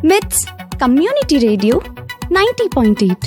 With community radio ninety point eight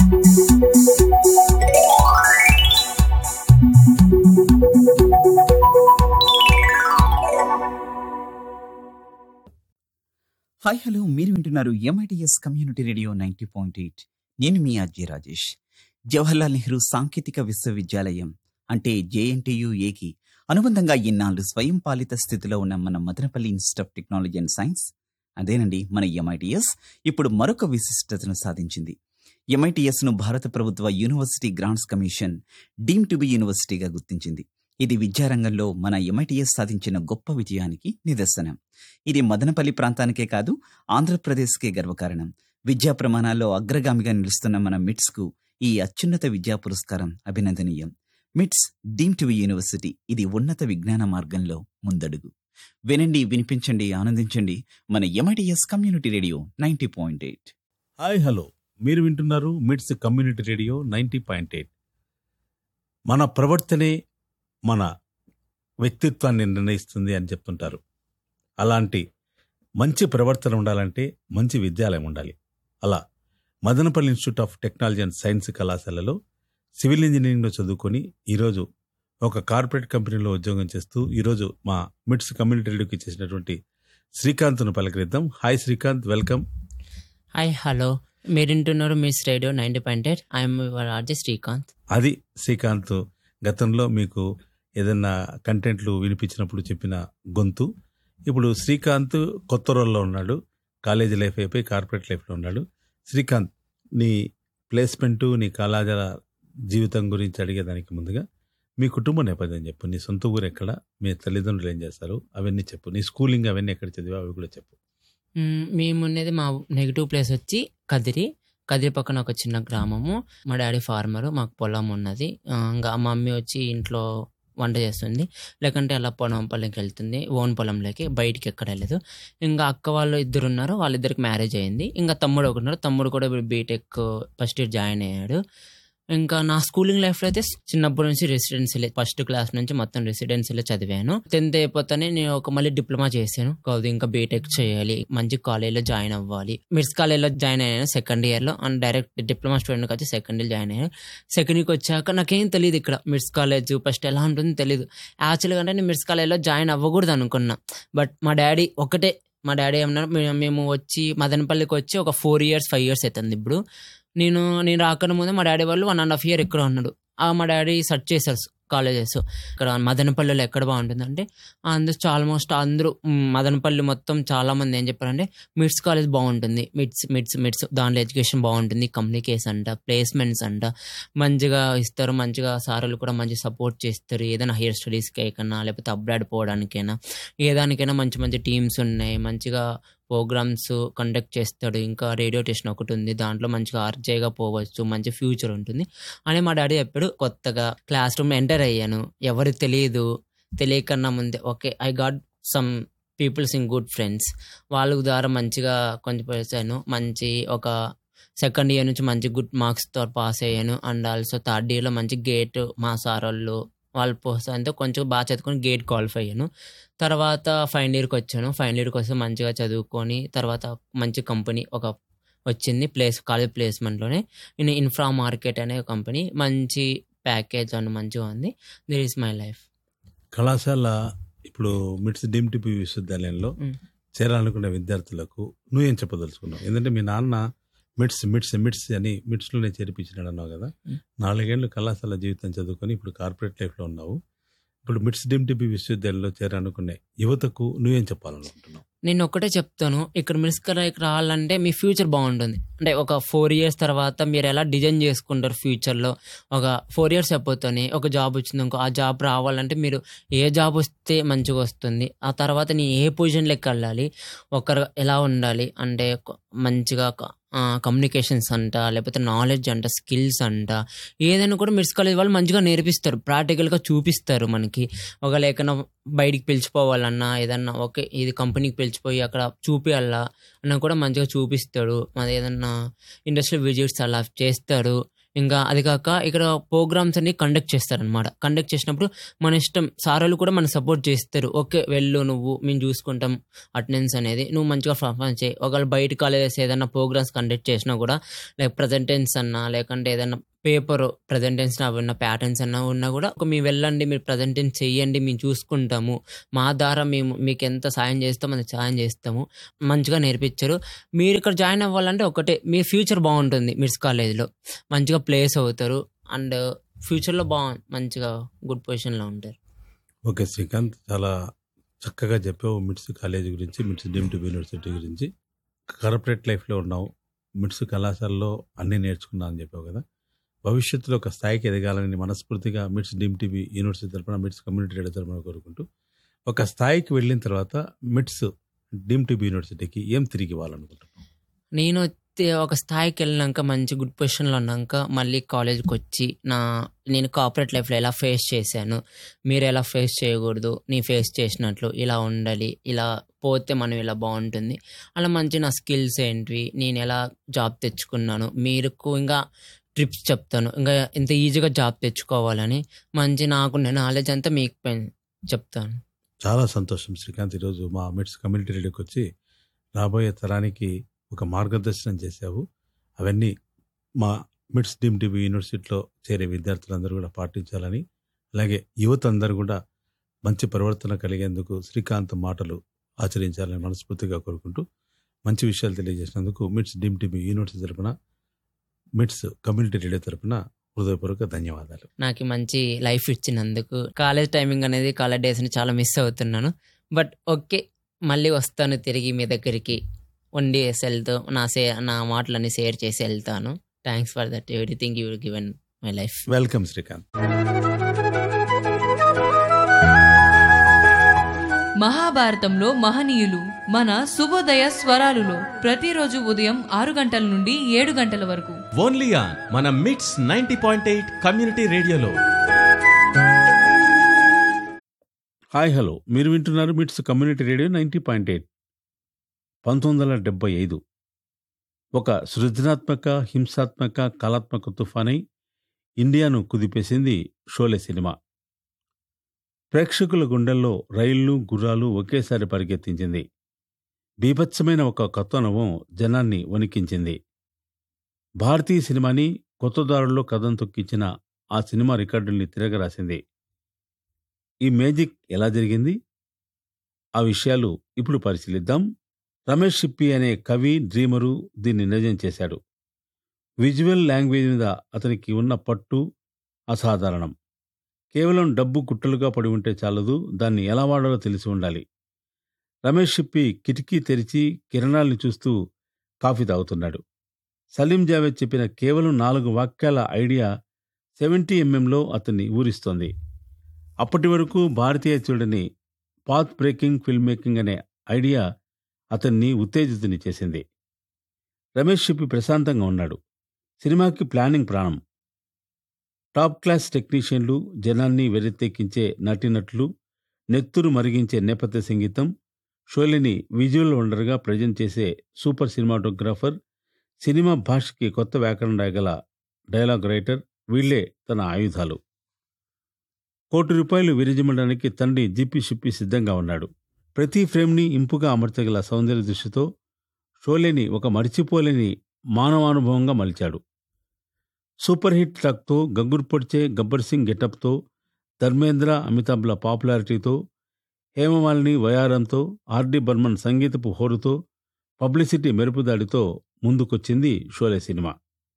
hi hello మీరు వింటున్నారు MITS community radio ninety point eight నేను మీ అజయ్ రాజేష్ జవహర్లాల్ నెహ్రూ సాంకేతిక విశ్వవిద్యాలయం అంటే జేఎన్టీయు ఏకి అనుబంధంగా ఇన్నాళ్ళు స్వయం పాలిత స్థితిలో ఉన్న మన Madanapalle institute of technology and science అదేనండి మన ఎంఐటిఎస్ ఇప్పుడు మరొక విశిష్టతను సాధించింది ఎంఐటిఎస్ ను భారత ప్రభుత్వ university grants commission deem to be యూనివర్సిటీగా గుర్తించింది ఇది విద్యారంగంలో మన ఎంఐటిఎస్ సాధించిన గొప్ప విజయానికి నిదర్శనం ఇది మదనపల్లి ప్రాంతానికే కాదు ఆంధ్రప్రదేశ్కే గర్వకారణం విద్యా ప్రమాణాల్లో అగ్రగామిగా నిలుస్తున్న మన మిట్స్ కు ఈ అత్యున్నత విద్యా పురస్కారం అభినందనీయం మిట్స్ డీమ్ టు యూనివర్సిటీ ఇది ఉన్నత విజ్ఞాన మార్గంలో ముందడుగు వినండి వినిపించండి ఆనందించండి మన MITS community radio ninety point eight hi hello మీరు వింటున్నారు MITS community radio ninety point eight మన ప్రవర్తనే మన వ్యక్తిత్వాన్ని నిర్ణయిస్తుంది అని చెప్తుంటారు అలాంటి మంచి ప్రవర్తన ఉండాలంటే మంచి విద్యాలయం ఉండాలి అలా Madanapalle institute of technology and science కళాశాలలో సివిల్ ఇంజనీరింగ్లో చదువుకొని ఈరోజు ఒక కార్పొరేట్ కంపెనీలో ఉద్యోగం చేస్తూ ఈరోజు మా మిడ్స్ కమ్యూనిటీ రేడియోకి చేసినటువంటి శ్రీకాంత్ను పలకరిద్దాం hi Srikanth welcome hi hello మీరు వింటున్నారు MITS radio ninety point eight I'm your RJ Srikanth అది శ్రీకాంత్ గతంలో మీకు ఏదైనా కంటెంట్లు వినిపించినప్పుడు చెప్పిన గొంతు ఇప్పుడు శ్రీకాంత్ కొత్త రోల్లో ఉన్నాడు కాలేజీ లైఫ్ అయిపోయి కార్పొరేట్ లైఫ్లో ఉన్నాడు శ్రీకాంత్ నీ ప్లేస్మెంటు నీ కళాశాల జీవితం గురించి అడిగేదానికి ముందుగా మీ కుటుంబ నేపథ్యం చెప్పు నీ సొంత ఊరు ఎక్కడ మీ తల్లిదండ్రులు ఏం చేస్తారు అవన్నీ చెప్పు నీ స్కూలింగ్ అవన్నీ ఎక్కడ చదివా అవి కూడా చెప్పు మ్మ్, మేము ఉన్నది మా నెగిటివ్ ప్లేస్ వచ్చి కదిరి కదిరి పక్కన ఒక చిన్న గ్రామము మా డాడీ ఫార్మర్ మాకు పొలం ఉన్నది ఆ, ఇంకా మా మమ్మీ వచ్చి ఇంట్లో వంట చేస్తుంది లేకంటే అలా పొలం పొలంకి వెళ్తుంది ఓన్ పొలంలోకి బయటికి ఎక్కడ వెళ్ళదు ఇంకా అక్క వాళ్ళు ఇద్దరు ఉన్నారు వాళ్ళిద్దరికి మ్యారేజ్ అయింది ఇంకా తమ్ముడు ఒకటి ఉన్నారు తమ్ముడు కూడా ఇప్పుడు బీటెక్ ఫస్ట్ ఇయర్ జాయిన్ అయ్యాడు ఇంకా నా స్కూలింగ్ లైఫ్లో అయితే చిన్నప్పటి నుంచి రెసిడెన్సీలే ఫస్ట్ క్లాస్ నుంచి మొత్తం రెసిడెన్సీలో చదివాను టెన్త్ అయిపోతానే నేను ఒక మళ్ళీ డిప్లొమా చేశాను కాదు ఇంకా బీటెక్ చేయాలి మంచి కాలేజ్లో జాయిన్ అవ్వాలి మిడ్స్ కాలేజ్లో జాయిన్ అయ్యాను సెకండ్ ఇయర్లో అండ్ డైరెక్ట్ డిప్లొమా స్టూడెంట్కి వచ్చి సెకండ్ ఇయర్ జాయిన్ అయ్యాను సెకండ్ ఇయర్కి వచ్చాక నాకేం తెలియదు ఇక్కడ మిడ్స్ కాలేజ్ ఫస్ట్ ఎలా ఉంటుందో తెలియదు యాక్చువల్గా అంటే నేను మిడ్స్ కాలేజ్లో జాయిన్ అవ్వకూడదు అనుకున్నా బట్ మా డాడీ ఒకటే మా డాడీ ఏమన్నారు "మే- మేము వచ్చి మదనపల్లికి వచ్చి ఒక ఫోర్ ఇయర్స్ ఫైవ్ ఇయర్స్ అవుతుంది ఇప్పుడు నేను నేను రాకనే ముందే మా డాడీ వాళ్ళు వన్ అండ్ హాఫ్ ఇయర్ ఇక్కడ ఉన్నాడు ఆ మా డాడీ సెర్చ్ చేశారు కాలేజెస్ ఇక్కడ మదనపల్లిలో ఎక్కడ బాగుంటుందంటే అందరూ ఆల్మోస్ట్ అందరూ మ్, మదనపల్లి మొత్తం చాలా మంది ఏం చెప్పారంటే మిడ్స్ కాలేజ్ బాగుంటుంది మిడ్స్ మిడ్స్ మిడ్స్ దాంట్లో ఎడ్యుకేషన్ బాగుంటుంది కమ్యూనికేషన్ అంట ప్లేస్మెంట్స్ అంట మంచిగా ఇస్తారు మంచిగా సార్లు కూడా మంచి సపోర్ట్ చేస్తారు ఏదైనా హైయర్ స్టడీస్కి కన్నా లేకపోతే అబ్రాడ్ పోవడానికైనా ఏదానికైనా మంచి మంచి టీమ్స్ ఉన్నాయి మంచిగా ప్రోగ్రామ్స్ కండక్ట్ చేస్తాడు ఇంకా రేడియో స్టేషన్ ఒకటి ఉంది దాంట్లో మంచిగా ఆర్జేగా పోవచ్చు మంచి ఫ్యూచర్ ఉంటుంది అని మా డాడీ ఎప్పుడు కొత్తగా క్లాస్ రూమ్ ఎంటర్ అయ్యాను ఎవరికి తెలియదు తెలియకన్నా ముందే okay I got some peoples in good friends వాళ్ళ ద్వారా మంచిగా కొంచెం చేశాను మంచి ఒక సెకండ్ ఇయర్ నుంచి మంచి గుడ్ మార్క్స్తో పాస్ అయ్యాను అండ్ ఆల్సో థర్డ్ ఇయర్లో మంచి గేట్ మా సార్ వాళ్ళు వాళ్ళు పోసాయంతో కొంచెం బాగా చదువుకొని గేట్ క్వాలిఫై అయ్యాను తర్వాత ఫైనల్ ఇయర్కి వచ్చాను ఫైనల్ ఇయర్కి వస్తే మంచిగా చదువుకొని తర్వాత మంచి కంపెనీ ఒక వచ్చింది ప్లేస్ కాలేజ్ ప్లేస్మెంట్లోనే నేను ఇన్ఫ్రా మార్కెట్ అనే కంపెనీ మంచి ప్యాకేజ్ అని మంచిగా ఉంది దిర్ ఈస్ మై లైఫ్ కళాశాల ఇప్పుడు మిడ్స్ డీమ్ టిపి విశ్వవిద్యాలయంలో మ్. చేరాలనుకునే విద్యార్థులకు నువ్వేం చెప్పదలుచుకున్నావు ఎందుకంటే మీ నాన్న మిడ్స్ మిడ్స్ మిడ్స్ అని మిడ్స్లోనే చేర్పించినాడు అన్నావు కదా మ్. నాలుగేళ్లు కళాశాల జీవితం చదువుకొని ఇప్పుడు కార్పొరేట్ లైఫ్లో ఉన్నావు ఇప్పుడు మిడ్స్ డీమ్ టిపి విశ్వవిద్యాలయంలో చేరాలనుకునే యువతకు నువ్వేం చెప్పాలనుకుంటున్నావు నేను ఒక్కటే చెప్తాను ఇక్కడ మినిస్కర్కి రావాలంటే మీ ఫ్యూచర్ బాగుంటుంది అంటే ఒక ఫోర్ ఇయర్స్ తర్వాత మీరు ఎలా డిజైన్ చేసుకుంటారు ఫ్యూచర్లో ఒక ఫోర్ ఇయర్స్ అయిపోతానే ఒక జాబ్ వచ్చింది ఇంకో ఆ జాబ్ రావాలంటే మీరు ఏ జాబ్ వస్తే మంచిగా వస్తుంది ఆ తర్వాత నీ ఏ పొజిషన్లోకి వెళ్ళాలి ఒకరు ఎలా ఉండాలి అంటే ఒక మంచిగా కమ్యూనికేషన్స్ అంట లేకపోతే నాలెడ్జ్ అంట స్కిల్స్ అంట ఏదైనా కూడా మిడ్స్ కాలేజ్ వాళ్ళు మంచిగా నేర్పిస్తారు ప్రాక్టికల్గా చూపిస్తారు మనకి ఒక లేకన్నా బయటికి పిలిచిపోవాలన్నా ఏదన్నా ఓకే ఇది కంపెనీకి పిలిచిపోయి అక్కడ చూపియాలా అన్న కూడా మంచిగా చూపిస్తాడు మరి ఏదన్నా ఇండస్ట్రియల్ విజిట్స్ అలా చేస్తాడు ఇంకా అది కాక ఇక్కడ ప్రోగ్రామ్స్ అన్ని కండక్ట్ చేస్తారనమాట కండక్ట్ చేసినప్పుడు మన ఇష్టం సార్ వాళ్ళు కూడా మనకు సపోర్ట్ చేస్తారు ఓకే వెళ్ళు నువ్వు మేము చూసుకుంటాం అటెండెన్స్ అనేది నువ్వు మంచిగా పర్ఫార్మెన్స్ చేయి ఒకవేళ బయట కాలేజెస్ ఏదైనా ప్రోగ్రామ్స్ కండక్ట్ చేసినా కూడా లైక్ ప్రజెంటెన్స్ అన్నా లేకుంటే ఏదైనా పేపర్ ప్రజెంటెన్స్ ఉన్న ప్యాటర్న్స్ అన్నా ఉన్నా కూడా ఒక మీరు వెళ్ళండి మీరు ప్రజెంటెన్స్ చెయ్యండి మేము చూసుకుంటాము మా ద్వారా మేము మీకు ఎంత సాయం చేస్తామో అంత సాయం చేస్తాము మంచిగా నేర్పించారు మీరు ఇక్కడ జాయిన్ అవ్వాలంటే ఒకటే మీ ఫ్యూచర్ బాగుంటుంది మిడ్స్ కాలేజ్లో మంచిగా ప్లేస్ అవుతారు అండ్ ఫ్యూచర్లో బాగు మంచిగా గుడ్ పొజిషన్లో ఉంటారు ఓకే శ్రీకాంత్ చాలా చక్కగా చెప్పావు మిడ్స్ కాలేజ్ గురించి మిడ్స్ డీమ్ టు యూనివర్సిటీ గురించి కార్పొరేట్ లైఫ్లో ఉన్నావు మిడ్స్ కళాశాలలో అన్నీ నేర్చుకున్నా అని చెప్పావు కదా భవిష్యత్తులో ఒక స్థాయికి ఎదగాలని మనస్ఫూర్తిగా మిడ్స్ డీమ్ టీవీ యూనివర్సిటీ తరపున మిడ్స్ కమ్యూనిటీ రేడియో తరపున కోరుకుంటూ ఒక స్థాయికి వెళ్ళిన తర్వాత మిడ్స్ డీమ్ టీవీ యూనివర్సిటీకి ఏం తిరిగి ఇవ్వాలనుకుంటున్నావు నేను వచ్చి ఒక స్థాయికి వెళ్ళినాక మంచి గుడ్ పొజిషన్లో ఉన్నాక మళ్ళీ కాలేజ్కి వచ్చి నా నేను కార్పొరేట్ లైఫ్లో ఎలా ఫేస్ చేశాను మీరు ఎలా ఫేస్ చేయకూడదు నీ ఫేస్ చేసినట్లు ఇలా ఉండాలి ఇలా పోతే మనం ఇలా బాగుంటుంది అలా మంచి నా స్కిల్స్ ఏంటివి నేను ఎలా జాబ్ తెచ్చుకున్నాను మీరు ఇంకా ట్రిప్స్ చెప్తాను ఇంకా ఇంత ఈజీగా జాబ్ తెచ్చుకోవాలని మంచి నాకు నాలెడ్జ్ అంతా మీకు పైన చెప్తాను చాలా సంతోషం శ్రీకాంత్ ఈరోజు మా మిడ్స్ కమ్యూనిటీ రేడియోకి వచ్చి రాబోయే తరానికి ఒక మార్గదర్శనం చేశావు అవన్నీ మా మిడ్స్ డీమ్ టీవీ యూనివర్సిటీలో చేరే విద్యార్థులందరూ కూడా పాటించాలని అలాగే యువత అందరూ కూడా మంచి పరివర్తన కలిగేందుకు శ్రీకాంత్ మాటలు ఆచరించాలని మనస్ఫూర్తిగా కోరుకుంటూ మంచి విషయాలు తెలియజేసినందుకు మిడ్స్ డీమ్ టీవీ యూనివర్సిటీ తరపున మిడ్స్ కమ్యూనిటీ రేడియో తరపున హృదయపూర్వక ధన్యవాదాలు నాకు మంచి లైఫ్ ఇచ్చినందుకు కాలేజ్ టైమింగ్ అనేది కాలేజ్ డేస్ని చాలా మిస్ అవుతున్నాను బట్ ఓకే మళ్ళీ వస్తాను తిరిగి మీ దగ్గరికి వన్ డేస్ వెళ్తూ నా సే నా మాటలన్నీ షేర్ చేసి వెళ్తాను thanks for that everything you given my life welcome Srikanth మహాభారతంలో మహనీయులు మన శుభోదయ స్వరాలులో ప్రతిరోజు ఉదయం ఆరు గంటల నుండి ఏడు గంటల వరకు ఓన్లీ ఆన్ మన MITS ninety point eight community రేడియోలో హాయ్ హలో మీరు వింటున్నారు MITS community radio ninety point eight పంతొమ్మిది వందల డెబ్బై ఐదు ఒక సృజనాత్మక హింసాత్మక కళాత్మక తుఫానై ఇండియాను కుదిపేసింది షోలే సినిమా ప్రేక్షకుల గుండెల్లో రైళ్లు గుర్రాలు ఒకేసారి పరిగెత్తించింది బీభత్సమైన ఒక కొత్త అనుభవం జనాన్ని వణికించింది భారతీయ సినిమాని కొత్తదారుల్లో కథం తొక్కించిన ఆ సినిమా రికార్డుల్ని తిరగరాసింది ఈ మేజిక్ ఎలా జరిగింది ఆ విషయాలు ఇప్పుడు పరిశీలిద్దాం రమేష్ షిప్పి అనే కవి డ్రీమరు దీన్ని నిజం చేశాడు విజువల్ లాంగ్వేజ్ మీద అతనికి ఉన్న పట్టు అసాధారణం కేవలం డబ్బు కుట్టలుగా పడి ఉంటే చాలదు దాన్ని ఎలా వాడాలో తెలిసి ఉండాలి రమేష్ షిప్పి కిటికీ తెరిచి కిరణాల్ని చూస్తూ కాఫీ తాగుతున్నాడు సలీం జావేద్ చెప్పిన కేవలం నాలుగు వాక్యాల ఐడియా సెవెంటీ ఎంఎంలో అతన్ని ఊరిస్తోంది అప్పటి వరకు భారతీయ చూడని పాత్ బ్రేకింగ్ ఫిల్మ్ మేకింగ్ అనే ఐడియా అతన్ని ఉత్తేజితుని చేసింది రమేష్ షిప్పి ప్రశాంతంగా ఉన్నాడు సినిమాకి ప్లానింగ్ ప్రాణం టాప్ క్లాస్ టెక్నీషియన్లు జనాన్ని వెరెత్తెక్కించే నటినట్లు నెత్తురు మరిగించే నేపథ్య సంగీతం షోలిని విజువల్ వండర్గా ప్రజెంట్ చేసే సూపర్ సినిమాటోగ్రాఫర్ సినిమా భాషకి కొత్త వ్యాకరణ రాయగల డైలాగ్ రైటర్ వీళ్లే తన ఆయుధాలు కోటి రూపాయలు విరజిమ్మడానికి తండ్రి జిప్పి షిప్పి సిద్ధంగా ఉన్నాడు ప్రతి ఫ్రేమ్ని ఇంపుగా అమర్చగల సౌందర్య దృష్టితో షోలేని ఒక మరిచిపోలేని మానవానుభవంగా మలిచాడు సూపర్ హిట్ ట్రక్తో గగ్గురు పొడిచే గబ్బర్ సింగ్ గెటప్తో ధర్మేంద్ర అమితాబ్ల పాపులారిటీతో హేమమాలిని వయారంతో ఆర్డి బర్మన్ సంగీతపు హోరుతో పబ్లిసిటీ మెరుపుదాడితో ముందుకొచ్చింది షోలే సినిమా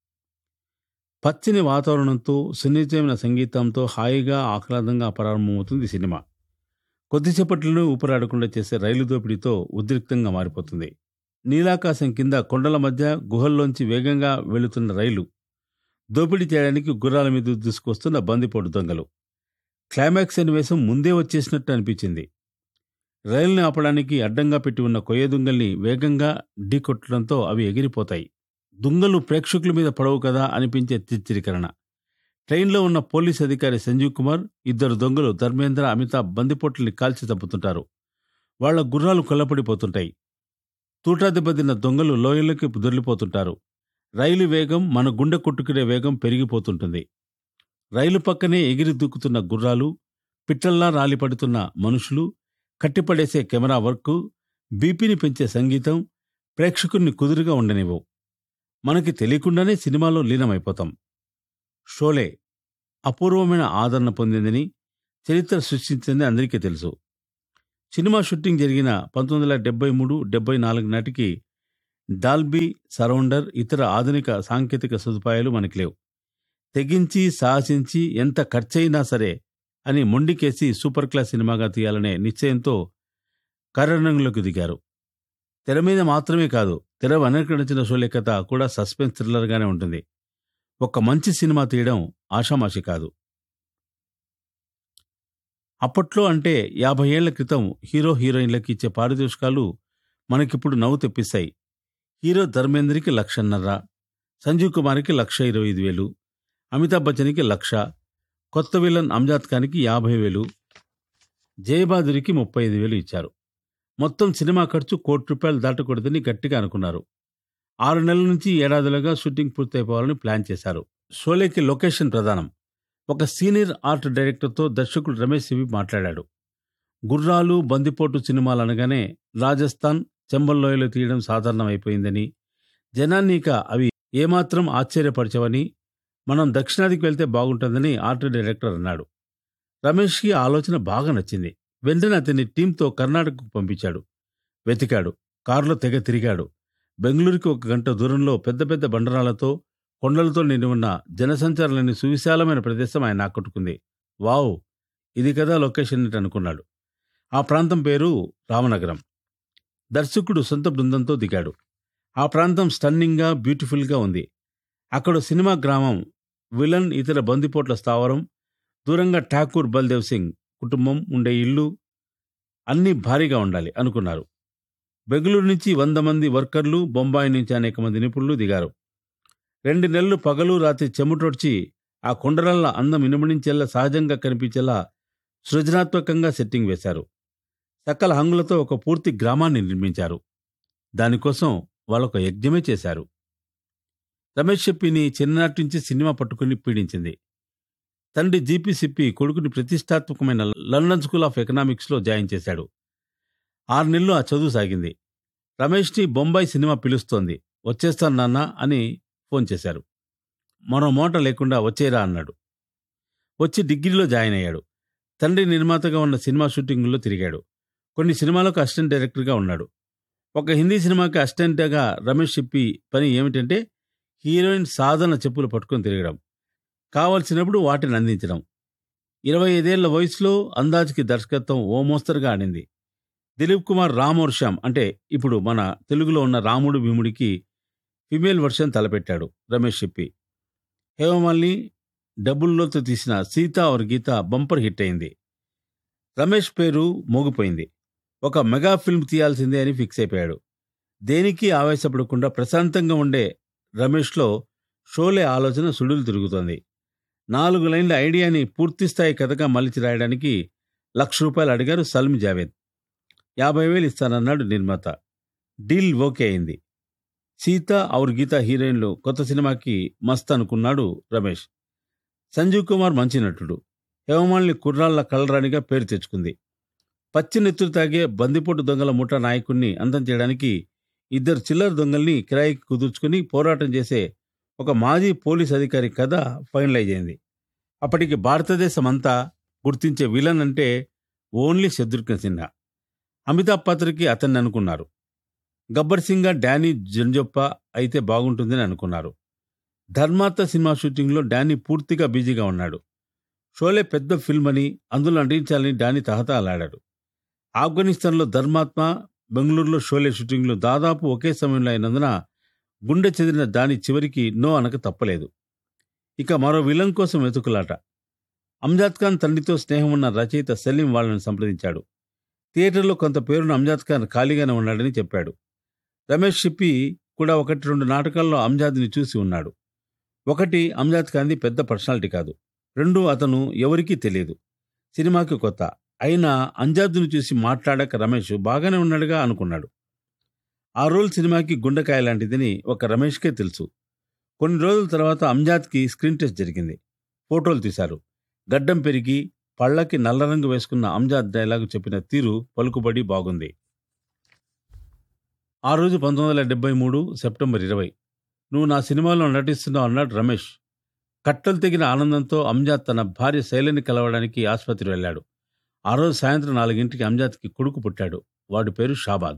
పచ్చని వాతావరణంతో సున్నితమైన సంగీతంతో హాయిగా ఆహ్లాదంగా ప్రారంభమవుతుంది సినిమా కొద్దిసేపట్లోనే ఊపిరాడకుండా చేసే రైలు దోపిడీతో ఉద్రిక్తంగా మారిపోతుంది నీలాకాశం కింద కొండల మధ్య గుహల్లోంచి వేగంగా వెళుతున్న రైలు దోపిడీ చేయడానికి గుర్రాల మీద దూసుకొస్తున్న బందిపోటు దొంగలు క్లైమాక్స్ అనివేశం ముందే వచ్చేసినట్టు అనిపించింది రైలుని ఆపడానికి అడ్డంగా పెట్టి ఉన్న కొయ్య దుంగల్ని వేగంగా ఢీకొట్టడంతో అవి ఎగిరిపోతాయి దుంగలు ప్రేక్షకుల మీద పడవు కదా అనిపించే చిత్రీకరణ ట్రైన్లో ఉన్న పోలీస్ అధికారి సంజీవ్ కుమార్ ఇద్దరు దొంగలు ధర్మేంద్ర అమితాబ్ బందిపోట్లని కాల్చి చంపుతుంటారు వాళ్ల గుర్రాలు కొల్లపడిపోతుంటాయి తూటా దెబ్బతిన్న దొంగలు లోయలోకి దొర్లిపోతుంటారు రైలు వేగం మన గుండె కొట్టుకునే వేగం పెరిగిపోతుంటుంది రైలు పక్కనే ఎగిరి దూకుతున్న గుర్రాలు పిట్టల్లా రాలిపడుతున్న మనుషులు కట్టిపడేసే కెమెరా వర్క్ బీపీని పెంచే సంగీతం ప్రేక్షకుల్ని కుదురుగా ఉండనివ్వు మనకి తెలియకుండానే సినిమాలో లీనమైపోతాం షోలే అపూర్వమైన ఆదరణ పొందిందని చరిత్ర సృష్టించిందని అందరికీ తెలుసు సినిమా షూటింగ్ జరిగిన పంతొమ్మిది వందల డెబ్బై మూడు డెబ్బై నాలుగు నాటికి డాల్బీ సరౌండర్ ఇతర ఆధునిక సాంకేతిక సదుపాయాలు మనకి లేవు తెగించి సాహసించి ఎంత ఖర్చయినా సరే అని మొండికేసి సూపర్ క్లాస్ సినిమాగా తీయాలనే నిశ్చయంతో కరణంలోకి దిగారు తెర మీద మాత్రమే కాదు తెర వెనక నడిచిన షోలే కథ కూడా సస్పెన్స్ థ్రిల్లర్గానే ఉంటుంది ఒక మంచి సినిమా తీయడం ఆషామాషి కాదు అప్పట్లో అంటే యాభై ఏళ్ల క్రితం హీరో హీరోయిన్లకి ఇచ్చే పారితోషికాలు మనకిప్పుడు నవ్వు తెప్పిస్తాయి హీరో ధర్మేంద్రకి లక్షన్నర సంజీవ్ కుమార్కి లక్ష ఇరవై ఐదు వేలు అమితాబ్ బచ్చన్కి లక్ష కొత్త విలన్ అంజాద్ ఖాన్కి యాభై వేలు జయబాదురికి ముప్పై ఐదు వేలు ఇచ్చారు మొత్తం సినిమా ఖర్చు కోటి రూపాయలు దాటకూడదని గట్టిగా అనుకున్నారు ఆరు నెలల నుంచి ఏడాదిలుగా షూటింగ్ పూర్తయిపోవాలని ప్లాన్ చేశారు షోలేకి లొకేషన్ ప్రధానం ఒక సీనియర్ ఆర్ట్ డైరెక్టర్తో దర్శకుడు రమేష్ సివి మాట్లాడాడు గుర్రాలు బందిపోటు సినిమాలు అనగానే రాజస్థాన్ చెంబల్లోయలో తీయడం సాధారణమైపోయిందని జనాన్ని ఇక అవి ఏమాత్రం ఆశ్చర్యపరచవని మనం దక్షిణాదికి వెళ్తే బాగుంటుందని ఆర్ట్ డైరెక్టర్ అన్నాడు రమేష్కి ఆ ఆలోచన బాగా నచ్చింది వెంటనే అతన్ని టీంతో కర్ణాటకకు పంపించాడు వెతికాడు కారులో తెగ తిరిగాడు బెంగళూరుకి ఒక గంట దూరంలో పెద్ద పెద్ద బండరాలతో కొండలతో నిండి ఉన్న జనసంచారాలని సువిశాలమైన ప్రదేశం ఆయన ఆకట్టుకుంది వావ్ ఇది కదా లొకేషన్ అని అనుకున్నాడు ఆ ప్రాంతం పేరు రామనగరం దర్శకుడు సొంత బృందంతో దిగాడు ఆ ప్రాంతం స్టన్నింగ్గా బ్యూటిఫుల్గా ఉంది అక్కడ సినిమా గ్రామం విలన్ ఇతర బందిపోట్ల స్థావరం దూరంగా ఠాకూర్ బల్దేవ్ సింగ్ కుటుంబం ఉండే ఇల్లు అన్నీ భారీగా ఉండాలి అనుకున్నారు బెంగళూరు నుంచి వంద మంది వర్కర్లు బొంబాయి నుంచి అనేక మంది నిపుణులు దిగారు రెండు నెలలు పగలు రాత్రి చెమటొడ్చి ఆ కొండరల్ల అందం ఇనుమడించేలా సహజంగా కనిపించేలా సృజనాత్మకంగా సెట్టింగ్ వేశారు సకల హంగులతో ఒక పూర్తి గ్రామాన్ని నిర్మించారు దానికోసం వాళ్ళొక యజ్ఞమే చేశారు రమేష్ చెప్పిని చిన్ననాటి నుంచి సినిమా పట్టుకుని పీడించింది తండ్రి జీపీ సిప్పి కొడుకుని ప్రతిష్టాత్మకమైన లండన్ స్కూల్ ఆఫ్ ఎకనామిక్స్లో జాయిన్ చేశాడు ఆరు నెలలు ఆ చదువు సాగింది రమేష్ని బొంబాయి సినిమా పిలుస్తోంది వచ్చేస్తాను నాన్న అని ఫోన్ చేశారు మరో మోట లేకుండా వచ్చేరా అన్నాడు వచ్చి డిగ్రీలో జాయిన్ అయ్యాడు తండ్రి నిర్మాతగా ఉన్న సినిమా షూటింగుల్లో తిరిగాడు కొన్ని సినిమాలకు అసిస్టెంట్ డైరెక్టర్గా ఉన్నాడు ఒక హిందీ సినిమాకి అసిస్టెంట్గా రమేష్ చెప్పి పని ఏమిటంటే హీరోయిన్ సాధన చెప్పులు పట్టుకొని తిరగడం కావలసినప్పుడు వాటిని అందించడం ఇరవై ఐదేళ్ల వయసులో అందాజ్కి దర్శకత్వం ఓ మోస్తరుగా ఆడింది దిలీప్ కుమార్ రామ్ ఔర్ శ్యామ్ అంటే ఇప్పుడు మన తెలుగులో ఉన్న రాముడు భీముడికి ఫిమేల్ వర్షన్ తలపెట్టాడు రమేష్ చెప్పి హేమమాలిని డబ్బుల్లోతో తీసిన సీత ఔర్ గీత బంపర్ హిట్ అయింది రమేష్ పేరు మోగిపోయింది ఒక మెగా ఫిల్మ్ తీయాల్సిందే అని ఫిక్స్ అయిపోయాడు దేనికి ఆవేశపడకుండా ప్రశాంతంగా ఉండే రమేష్లో షోలే ఆలోచన సుడులు తిరుగుతోంది నాలుగు లైన్ల ఐడియాని పూర్తిస్థాయి కథగా మలిచి రాయడానికి లక్ష రూపాయలు అడిగారు సల్మి జావేద్ యాభై వేలు ఇస్తానన్నాడు నిర్మాత డీల్ ఓకే అయింది సీత ఔర్ గీత హీరోయిన్లు కొత్త సినిమాకి మస్త్ అనుకున్నాడు రమేష్ సంజీవ్ కుమార్ మంచి నటుడు హేమమాలిని కుర్రాళ్ల కలరానిగా పేరు తెచ్చుకుంది పచ్చి నెత్తులు తాగే బందిపోటు దొంగల ముఠా నాయకుణ్ణి అంతం చేయడానికి ఇద్దరు చిల్లర దొంగల్ని కిరాయికి కుదుర్చుకుని పోరాటం చేసే ఒక మాజీ పోలీస్ అధికారి కథ ఫైనలైజ్ అయింది అప్పటికి భారతదేశం అంతా గుర్తించే విలన్ అంటే ఓన్లీ శత్రుఘ్న సిన్హా అమితాబ్ పాత్రకి అతన్ని అనుకున్నారు గబ్బర్ సింగ్ డానీ జంజొప్ప అయితే బాగుంటుందని అనుకున్నారు ధర్మాత సినిమా షూటింగ్లో డానీ పూర్తిగా బిజీగా ఉన్నాడు షోలే పెద్ద ఫిల్మ్ అని అందులో నటించాలని డానీ తహతలాడాడు ఆఫ్ఘనిస్తాన్లో ధర్మాత్మ బెంగళూరులో షోలే షూటింగ్లు దాదాపు ఒకే సమయంలో అయినందున గుండె చెదిరిన దాని చివరికి నో అనక తప్పలేదు ఇక మరో విలన్ కోసం వెతుకులాట అంజాద్ ఖాన్ తండ్రితో స్నేహం ఉన్న రచయిత సలీం వాళ్ళని సంప్రదించాడు థియేటర్లో కొంత పేరున్న అంజాద్ ఖాన్ ఖాళీగానే ఉన్నాడని చెప్పాడు రమేష్ షిప్పి కూడా ఒకటి రెండు నాటకాల్లో అంజాద్ని చూసి ఉన్నాడు ఒకటి అంజాద్ ఖాన్ది పెద్ద పర్సనాలిటీ కాదు రెండు అతను ఎవరికీ తెలియదు సినిమాకి కొత్త అయినా అంజాద్ను చూసి మాట్లాడక రమేష్ బాగానే ఉన్నాడుగా అనుకున్నాడు ఆ రోల్ సినిమాకి గుండెకాయ లాంటిదని ఒక రమేష్కే తెలుసు కొన్ని రోజుల తర్వాత అంజాద్కి స్క్రీన్ టెస్ట్ జరిగింది ఫోటోలు తీశారు గడ్డం పెరిగి పళ్ళకి నల్ల రంగు వేసుకున్న అంజాద్ డైలాగు చెప్పిన తీరు పలుకుబడి బాగుంది ఆ రోజు పంతొమ్మిది వందల డెబ్బై మూడు సెప్టెంబర్ ఇరవై నువ్వు నా సినిమాలో నటిస్తున్నావు అన్నాడు రమేష్ కట్టలు తెగిన ఆనందంతో అంజాద్ తన భార్య శైలిని కలవడానికి ఆసుపత్రి వెళ్ళాడు ఆ రోజు సాయంత్రం నాలుగింటికి అంజాద్కి కొడుకు పుట్టాడు వాడి పేరు షాబాద్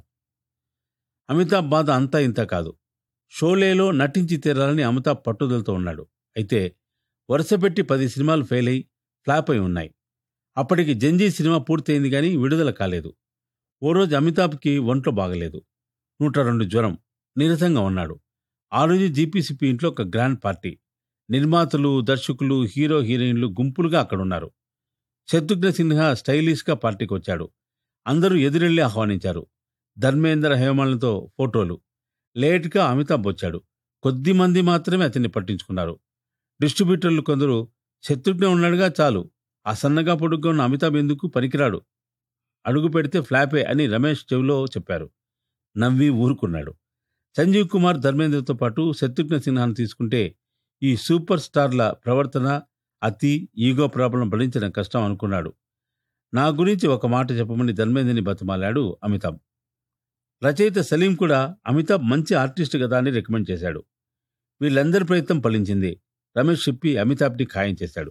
అమితాబ్ బాధ అంతా ఇంత కాదు షోలేలో నటించి తీరాలని అమితాబ్ పట్టుదలతో ఉన్నాడు అయితే వరుసపెట్టి పది సినిమాలు ఫెయిల్ అయి ఫ్లాప్ అయి ఉన్నాయి అప్పటికి జంజీ సినిమా పూర్తయింది కానీ విడుదల కాలేదు ఓ రోజు అమితాబ్కి ఒంట్లో బాగలేదు నూట రెండు జ్వరం నీరసంగా ఉన్నాడు ఆ రోజు జీపీసీపీ ఇంట్లో ఒక గ్రాండ్ పార్టీ నిర్మాతలు దర్శకులు హీరో హీరోయిన్లు గుంపులుగా అక్కడున్నారు శత్రుఘ్న సిన్హా స్టైలిష్గా పార్టీకి వచ్చాడు అందరూ ఎదురెళ్లి ఆహ్వానించారు ధర్మేంద్ర హేమలతో ఫోటోలు లేట్గా అమితాబ్ వచ్చాడు కొద్ది మంది మాత్రమే అతన్ని పట్టించుకున్నారు డిస్ట్రిబ్యూటర్లు కొందరు శత్రుఘ్న ఉన్నాడుగా చాలు ఆ సన్నగా పొడుగ్గా ఉన్న అమితాబ్ ఎందుకు పనికిరాడు అడుగు పెడితే ఫ్లాపే అని రమేష్ చెవిలో చెప్పారు నవ్వి ఊరుకున్నాడు సంజీవ్ కుమార్ ధర్మేంద్రతో పాటు శత్రుఘ్న సిన్హాను తీసుకుంటే ఈ సూపర్ స్టార్ల ప్రవర్తన అతి ఈగో ప్రాబ్లం భరించడం కష్టం అనుకున్నాడు నా గురించి ఒక మాట చెప్పమని ధర్మేంద్రని బతిమాలాడు అమితాబ్ రచయిత సలీం కూడా అమితాబ్ మంచి ఆర్టిస్ట్ కదా అని రికమెండ్ చేశాడు వీళ్ళందరి ప్రయత్నం ఫలించింది రమేష్ చెప్పి అమితాబ్ని ఖాయం చేశాడు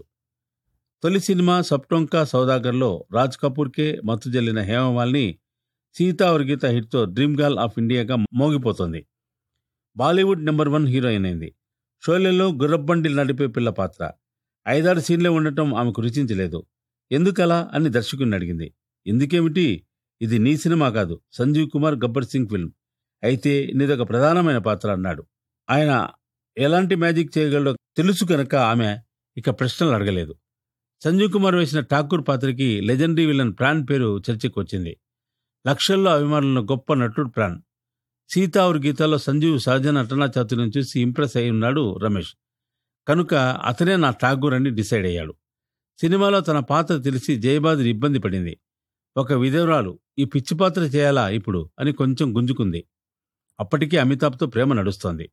తొలి సినిమా సప్టొంకా సౌదాగర్లో రాజ్ కపూర్కే మత్తు జల్లిన హేమమాల్ని సీతా और గీత హిట్తో డ్రీమ్ గర్ల్ ఆఫ్ ఇండియాగా మోగిపోతోంది బాలీవుడ్ నెంబర్ వన్ హీరోయిన్ అయింది షోలేలో గుర్రబండి నడిపే పిల్ల పాత్ర ఐదారు సీన్లే ఉండటం ఆమెకు రుచించలేదు ఎందుకలా అని దర్శకుని అడిగింది ఎందుకేమిటి ఇది నీ సినిమా కాదు సంజీవ్ కుమార్ గబ్బర్ సింగ్ ఫిల్మ్ అయితే నీదొక ప్రధానమైన పాత్ర అన్నాడు ఆయన ఎలాంటి మ్యాజిక్ చేయగలడో తెలుసు కనుక ఆమె ఇక ప్రశ్నలు అడగలేదు సంజీవ్ కుమార్ వేసిన ఠాకూర్ పాత్రకి లెజెండరీ విలన్ ప్రాణ్ పేరు చర్చకు వచ్చింది లక్షల్లో అభిమానులను గొప్ప నటుడు ప్రాణ్ సీతా ఔర్ గీతాలో సంజీవ్ సహజ నటనా చాతుర్యం చూసి ఇంప్రెస్ అయి ఉన్నాడు రమేష్ కనుక అతనే నా ఠాగూర్ అని డిసైడ్ అయ్యాడు సినిమాలో తన పాత్ర తెలిసి జయబాదురి ఇబ్బంది పడింది ఒక విధవరాలు ఈ పిచ్చి పాత్ర చేయాలా ఇప్పుడు అని కొంచెం గుంజుకుంది అప్పటికే అమితాబ్తో ప్రేమ నడుస్తోంది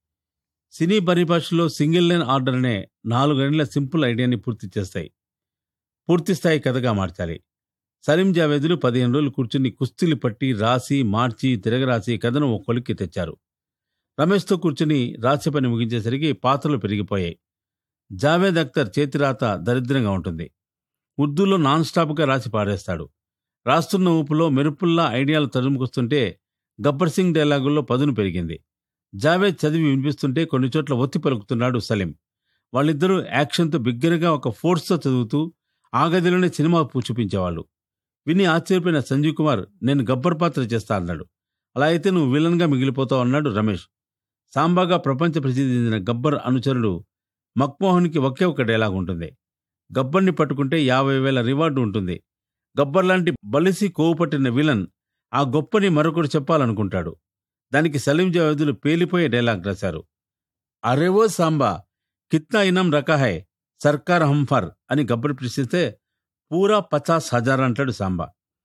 సినీ పరిభాషలో సింగిల్ లైన్ ఆర్డర్ అనే నాలుగేళ్ల సింపుల్ ఐడియాని పూర్తి చేస్తాయి పూర్తిస్థాయి కథగా మార్చాలి సలీం జావేదులు పదిహేను రోజులు కూర్చుని కుస్తీలు పట్టి రాసి మార్చి తిరగరాసి కథను ఒక కొలిక్కి తెచ్చారు రమేష్తో కూర్చుని రాసి పని ముగించేసరికి పాత్రలు పెరిగిపోయాయి జావేద్ అఖ్తర్ చేతిరాత దరిద్రంగా ఉంటుంది ఉర్దూలో నాన్ స్టాప్గా రాసి పాడేస్తాడు రాస్తున్న ఊపులో మెరుపుల్లా ఐడియాలు తరుముకొస్తుంటే గబ్బర్ సింగ్ డైలాగుల్లో పదును పెరిగింది జావేద్ చదివి వినిపిస్తుంటే కొన్ని చోట్ల ఒత్తి పలుకుతున్నాడు సలీం వాళ్ళిద్దరూ యాక్షన్తో బిగ్గరగా ఒక ఫోర్స్తో చదువుతూ ఆ గదిలోనే సినిమా పూ- చూపించేవాళ్ళు విని ఆశ్చర్యపోయిన సంజీవ్ కుమార్ నేను గబ్బర్ పాత్ర చేస్తా అన్నాడు అలా అయితే నువ్వు విలన్గా మిగిలిపోతావు అన్నాడు రమేష్ సాంబాగా ప్రపంచ ప్రసిద్ధి చెందిన గబ్బర్ అనుచరుడు మక్మోహన్కి ఒకే ఒక డైలాగ్ ఉంటుంది గబ్బర్ని పట్టుకుంటే యాభై వేల రివార్డు ఉంటుంది గబ్బర్ లాంటి బలిసి కోవు పట్టిన విలన్ ఆ గొప్పని మరొకడు చెప్పాలనుకుంటాడు దానికి సలీం జావేదులు పేలిపోయే డైలాగ్ రాశారు అరేవో సాంబా కిత్నా ఇనం రకా హై సర్కార్ హంఫర్ అని గబ్బర్ ప్రశ్నిస్తే పూరా పచాస్ హజార్ అంటాడు సాంబా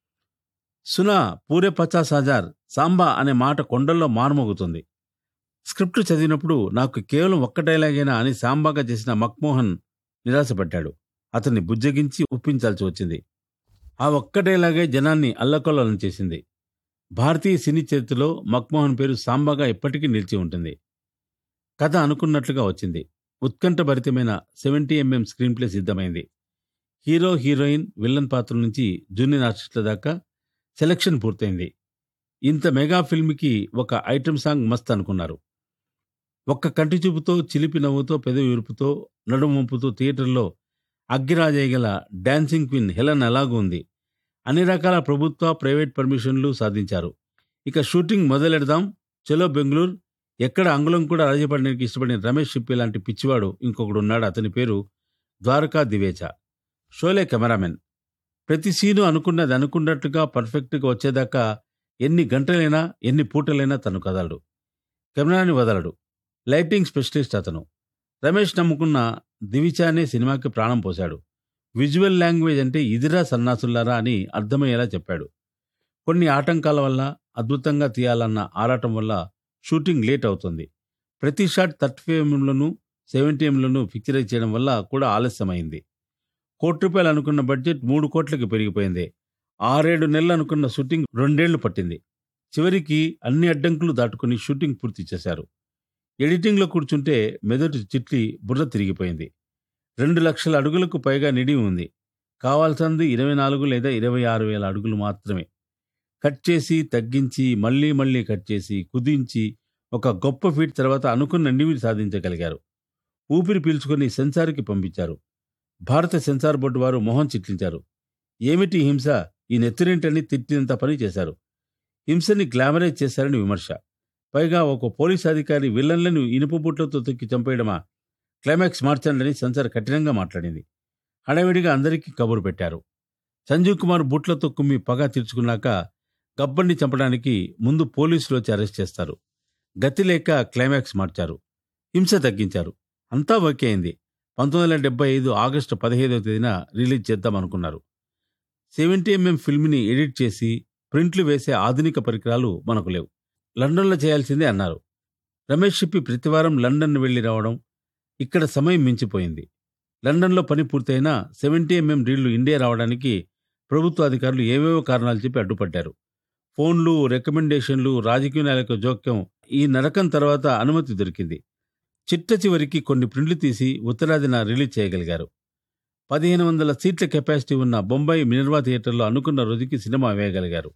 సునా పూరే పచాస్ హజార్ సాంబా అనే మాట కొండల్లో మారుమోగుతుంది స్క్రిప్ట్ చదివినప్పుడు నాకు కేవలం ఒక్క డైలాగేనా అని సాంబాగా చేసిన మక్మోహన్ నిరాశపడ్డాడు అతన్ని బుజ్జగించి ఒప్పించాల్సి వచ్చింది ఆ ఒక్క డైలాగే జనాన్ని అల్లకొల్లం చేసింది భారతీయ సినీ చరిత్రలో మక్మోహన్ పేరు సాంబాగా ఎప్పటికీ నిలిచి ఉంటుంది కథ అనుకున్నట్లుగా వచ్చింది ఉత్కంఠభరితమైన సెవెంటీ ఎంఎం స్క్రీన్ ప్లే సిద్ధమైంది హీరో హీరోయిన్ విలన్ పాత్ర నుంచి జూనియర్ ఆర్టిస్టుల దాకా సెలక్షన్ పూర్తయింది ఇంత మెగా ఫిల్మ్కి ఒక ఐటెం సాంగ్ మస్త్ అనుకున్నారు ఒక్క కంటి చూపుతో చిలిపి నవ్వుతో పెదవి విరుపుతో నడుము వంపుతో థియేటర్లో అగ్గిరాజేయగల డాన్సింగ్ క్వీన్ హెలన్ ఎలాగూ ఉంది అన్ని రకాల ప్రభుత్వ ప్రైవేట్ పర్మిషన్లు సాధించారు ఇక షూటింగ్ మొదలెడదాం చలో బెంగళూరు ఎక్కడ అంగుళం కూడా రాజపడడానికి ఇష్టపడిన రమేష్ షిప్పి లాంటి పిచ్చివాడు ఇంకొకడు ఉన్నాడు అతని పేరు ద్వారకా దివేచ షోలే కెమెరామెన్ ప్రతి సీను అనుకున్నది అనుకున్నట్టుగా పర్ఫెక్ట్గా వచ్చేదాకా ఎన్ని గంటలైనా ఎన్ని పూటలైనా తను కదలడు కెమెరాని వదలడు లైటింగ్ స్పెషలిస్ట్ అతను రమేష్ నమ్ముకున్న దివిచానే సినిమాకి ప్రాణం పోశాడు విజువల్ లాంగ్వేజ్ అంటే ఇదిరా సన్నాసుల్లారా అని అర్థమయ్యేలా చెప్పాడు కొన్ని ఆటంకాల వల్ల అద్భుతంగా తీయాలన్న ఆరాటం వల్ల షూటింగ్ లేట్ అవుతుంది ప్రతి షాట్ థర్టీ ఫైవ్ ఎంఎంలోను సెవెంటీ ఎంలోను పిక్చరైజ్ చేయడం వల్ల కూడా ఆలస్యమైంది కోటి రూపాయలు అనుకున్న బడ్జెట్ మూడు కోట్లకి పెరిగిపోయింది ఆరేడు నెలలు అనుకున్న షూటింగ్ రెండేళ్లు పట్టింది చివరికి అన్ని అడ్డంకులు దాటుకుని షూటింగ్ పూర్తి చేశారు ఎడిటింగ్లో కూర్చుంటే మెదడు చిట్లి బుర్ర తిరిగిపోయింది రెండు లక్షల అడుగులకు పైగా నిడి ఉంది కావాల్సింది ఇరవై నాలుగు లేదా ఇరవై ఆరు వేల అడుగులు మాత్రమే కట్ చేసి తగ్గించి మళ్ళీ మళ్ళీ కట్ చేసి కుదించి ఒక గొప్ప ఫీట్ తర్వాత అనుకున్న నిడివిని సాధించగలిగారు ఊపిరి పీల్చుకొని సెన్సార్కి పంపించారు భారత సెన్సార్ బోర్డు వారు మొహం చిట్లించారు ఏమిటి హింస ఈ నెత్తురేంటని తిట్టినంత పని చేశారు హింసని గ్లామరైజ్ చేశారని విమర్శ పైగా ఒక పోలీస్ అధికారి విల్లన్లను ఇనుప బుట్లతో తొక్కి చంపేయడమా క్లైమాక్స్ మార్చండి సెన్సార్ కఠినంగా మాట్లాడింది హడావిడిగా అందరికీ కబురు పెట్టారు సంజీవ్ కుమార్ బుట్లతో కుమ్మి పగ తీర్చుకున్నాక గబ్బర్ని చంపడానికి ముందు పోలీసులు వచ్చి అరెస్ట్ చేస్తారు గతి లేక క్లైమాక్స్ మార్చారు హింస తగ్గించారు అంతా ఓకే అయింది పంతొమ్మిది వందల డెబ్బై ఐదు ఆగస్టు పదిహేదవ తేదీన రిలీజ్ చేద్దామనుకున్నారు సెవెంటీ ఎంఎం ఫిల్మ్ని ఎడిట్ చేసి ప్రింట్లు వేసే ఆధునిక పరికరాలు మనకు లేవు లండన్లో చేయాల్సిందే అన్నారు రమేష్ షిప్పి ప్రతివారం లండన్ వెళ్లి రావడం ఇక్కడ సమయం మించిపోయింది లండన్లో పని పూర్తయినా సెవెంటీ ఎంఎం రీళ్లు ఇండియా రావడానికి ప్రభుత్వ అధికారులు ఏవేవో కారణాలు చెప్పి అడ్డుపడ్డారు ఫోన్లు రికమెండేషన్లు రాజకీయ నాయకుల జోక్యం ఈ నరకం తర్వాత అనుమతి దొరికింది చిట్ట చివరికి కొన్ని ప్రింట్లు తీసి ఉత్తరాదిన రిలీజ్ చేయగలిగారు పదిహేను వందల సీట్ల కెపాసిటీ ఉన్న బొంబాయి మినర్వా థియేటర్లో అనుకున్న రోజుకి సినిమా వేయగలిగారు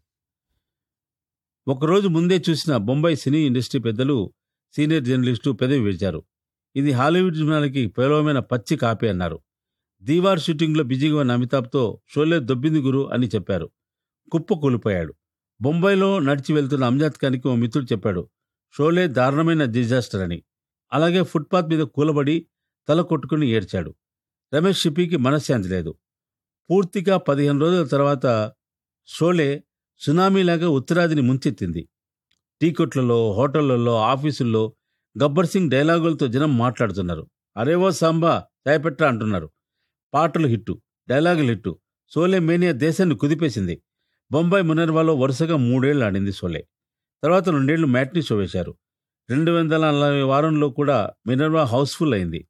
ఒకరోజు ముందే చూసిన బొంబాయి సినీ ఇండస్ట్రీ పెద్దలు సీనియర్ జర్నలిస్టు పెదవి విడిచారు ఇది హాలీవుడ్ సినిమాలకి పేలవమైన పచ్చి కాపీ అన్నారు దీవార్ షూటింగ్లో బిజీగా ఉన్న అమితాబ్తో షోలే దొబ్బింది గురు అని చెప్పారు కుప్ప కూలిపోయాడు బొంబాయిలో నడిచి వెళ్తున్న అంజాద్ ఖాన్కి ఓ మిత్రుడు చెప్పాడు షోలే దారుణమైన డిజాస్టర్ అని అలాగే ఫుట్పాత్ మీద కూలబడి తల కొట్టుకుని ఏడ్చాడు రమేష్ షిపికి మనశ్శాంతి లేదు పూర్తిగా పదిహేను రోజుల తర్వాత షోలే సునామీలాగా ఉత్తరాదిని ముంచెత్తింది టీకొట్లలో హోటళ్లలో ఆఫీసుల్లో గబ్బర్ సింగ్ డైలాగులతో జనం మాట్లాడుతున్నారు అరేవో సాంబా చాయపెట్రా అంటున్నారు పాటలు హిట్టు డైలాగులు హిట్టు సోలే మేనియా దేశాన్ని కుదిపేసింది బొంబాయి మునర్వాలో వరుసగా మూడేళ్లు ఆడింది సోలే తర్వాత రెండేళ్లు మ్యాట్నీ షో వేశారు రెండు వందల నలభై వారంలో కూడా మినర్వా హౌస్ఫుల్ అయింది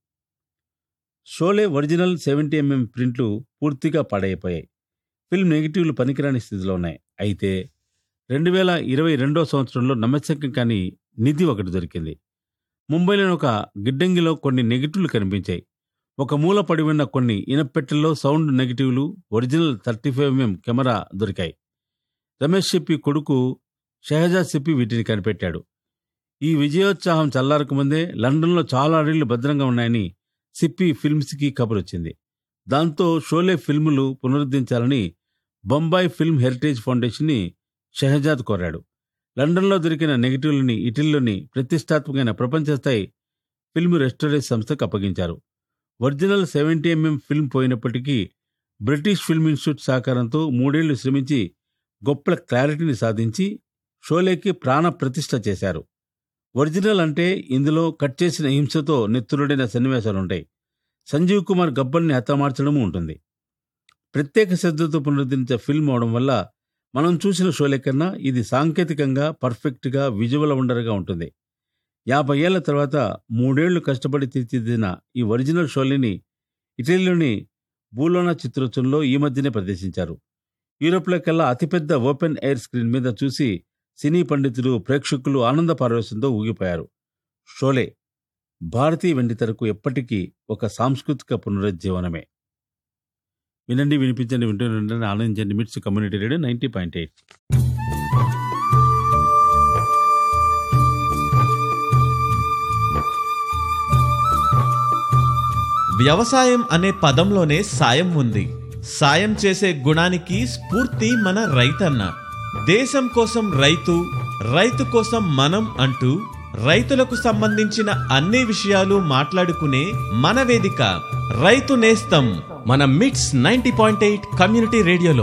షోలే ఒరిజినల్ సెవెంటీ ఎంఎం ప్రింట్లు పూర్తిగా పాడైపోయాయి ఫిల్మ్ నెగిటివ్లు పనికిరాని స్థితిలో ఉన్నాయి అయితే రెండు వేల ఇరవై రెండో సంవత్సరంలో నమ్మశక్యం కాని నిధి ఒకటి దొరికింది ముంబైలోని ఒక గిడ్డంగిలో కొన్ని నెగిటివ్లు కనిపించాయి ఒక మూల పడి ఉన్న కొన్ని ఇనపెట్టెల్లో సౌండ్ నెగిటివ్లు original thirty five MM camera దొరికాయి రమేష్ చెప్పి కొడుకు షెహజాద్ చెప్పి వీటిని కనిపెట్టాడు ఈ విజయోత్సాహం చల్లారక ముందే లండన్లో చాలా రీళ్లు భద్రంగా ఉన్నాయని సిప్పి ఫిల్మ్స్కి కబురొచ్చింది దాంతో షోలే ఫిల్ములు పునరుద్ధరించాలని బొంబాయి ఫిల్మ్ హెరిటేజ్ ఫౌండేషన్ని షెహజాద్ కోరాడు లండన్లో దొరికిన నెగిటివ్లని ఇటలీలోని ప్రతిష్టాత్మకమైన ప్రపంచ స్థాయి ఫిల్మ్ రెస్టోరేజ్ సంస్థకు అప్పగించారు ఒరిజినల్ సెవెంటీ ఎంఎం ఫిల్మ్ పోయినప్పటికీ బ్రిటిష్ ఫిల్మ్ ఇన్స్టిట్యూట్ సహకారంతో మూడేళ్లు శ్రమించి గొప్ప క్లారిటీని సాధించి షోలేకి ప్రాణ ప్రతిష్ఠ చేశారు ఒరిజినల్ అంటే ఇందులో కట్ చేసిన హింసతో నెత్తురుడైన సన్నివేశాలుంటాయి సంజీవ్ కుమార్ గబ్బర్ని హతమార్చడము ఉంటుంది ప్రత్యేక శ్రద్ధతో పునరుద్ధరించే ఫిల్మ్ అవడం వల్ల మనం చూసిన షోలే కన్నా ఇది సాంకేతికంగా పర్ఫెక్ట్గా విజువల్ వండర్గా ఉంటుంది యాభై ఏళ్ల తర్వాత మూడేళ్లు కష్టపడి తీర్చిదిద్దిన ఈ ఒరిజినల్ షోలేని ఇటలీలోని బూలోనా చిత్రోత్సవంలో ఈ మధ్యనే ప్రదర్శించారు యూరోప్లో కల్లా అతిపెద్ద ఓపెన్ ఎయిర్ స్క్రీన్ మీద చూసి సినీ పండితులు ప్రేక్షకులు ఆనంద పారవశ్యంతో ఊగిపోయారు షోలే భారతీయ వెండితెరకు ఎప్పటికీ ఒక సాంస్కృతిక పునరుజ్జీవనమే వినండి వినిపించండి వింటూనే ఆనందించండి MITS community radio ninety point eight వ్యవసాయం అనే పదంలోనే సాయం ఉంది సాయం చేసే గుణానికి స్ఫూర్తి మన రైతన్న దేశం కోసం రైతు రైతు కోసం మనం అంటూ రైతులకు సంబంధించిన అన్ని విషయాలు మాట్లాడుకునే మన వేదిక రైతు నేస్తం మన MITS ninety point eight community రేడియోలో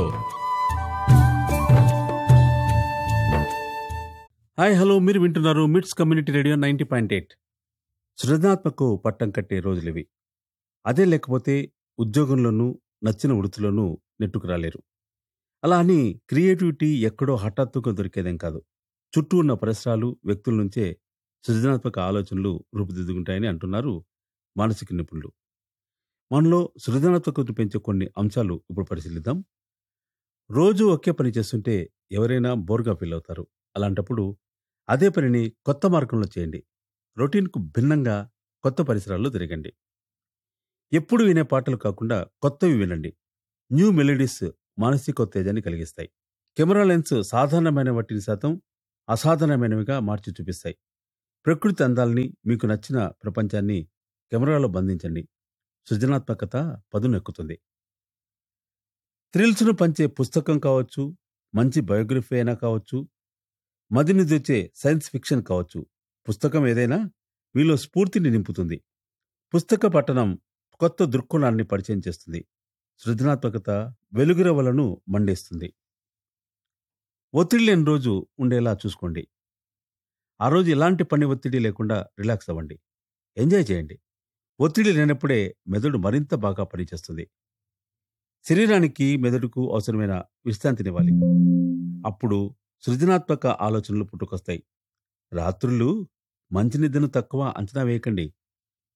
హాయ్ హలో మీరు వింటున్నారు MITS community radio ninety point eight సృజనాత్మకు పట్టం కట్టే రోజులివి అదే లేకపోతే ఉద్యోగంలోనూ నచ్చిన వృత్తిలోనూ నెట్టుకు రాలేరు అలా అని క్రియేటివిటీ ఎక్కడో హఠాత్తుగా దొరికేదేం కాదు చుట్టూ ఉన్న పరిసరాలు వ్యక్తుల నుంచే సృజనాత్మక ఆలోచనలు రూపుదిద్దుకుంటాయని అంటున్నారు మానసిక నిపుణులు మనలో సృజనాత్మకతను పెంచే కొన్ని అంశాలు ఇప్పుడు పరిశీలిద్దాం రోజు ఒకే పని చేస్తుంటే ఎవరైనా బోర్గా ఫీల్ అవుతారు అలాంటప్పుడు అదే పనిని కొత్త మార్గంలో చేయండి రొటీన్కు భిన్నంగా కొత్త పరిసరాల్లో తిరగండి ఎప్పుడు వినే పాటలు కాకుండా కొత్తవి వినండి న్యూ మెలోడీస్ మానసికోత్తేజాన్ని కలిగిస్తాయి కెమెరా లెన్స్ సాధారణమైన వాటిని శాతం అసాధారణమైనవిగా మార్చి చూపిస్తాయి ప్రకృతి అందాల్ని మీకు నచ్చిన ప్రపంచాన్ని కెమెరాలో బంధించండి సృజనాత్మకత పదునెక్కుతుంది థ్రిల్స్ను పంచే పుస్తకం కావచ్చు మంచి బయోగ్రఫీ అయినా కావచ్చు మదిని తెచ్చే సైన్స్ ఫిక్షన్ కావచ్చు పుస్తకం ఏదైనా మీలో స్ఫూర్తిని నింపుతుంది పుస్తక పఠనం కొత్త దృక్కోణాన్ని పరిచయం చేస్తుంది సృజనాత్మకత వెలుగురవలను మండేస్తుంది ఒత్తిడి లేని రోజు ఉండేలా చూసుకోండి ఆ రోజు ఎలాంటి పని ఒత్తిడి లేకుండా రిలాక్స్ అవ్వండి ఎంజాయ్ చేయండి ఒత్తిడి లేనప్పుడే మెదడు మరింత బాగా పనిచేస్తుంది శరీరానికి మెదడుకు అవసరమైన విశ్రాంతినివ్వాలి అప్పుడు సృజనాత్మక ఆలోచనలు పుట్టుకొస్తాయి రాత్రులు మంచి నిద్రను తక్కువ అంచనా వేయకండి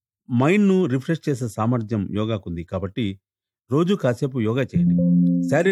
మైండ్ను రిఫ్రెష్ చేసే సామర్థ్యం యోగాకుంది కాబట్టి రోజు కాసేపు యోగా చేయండి శారీరక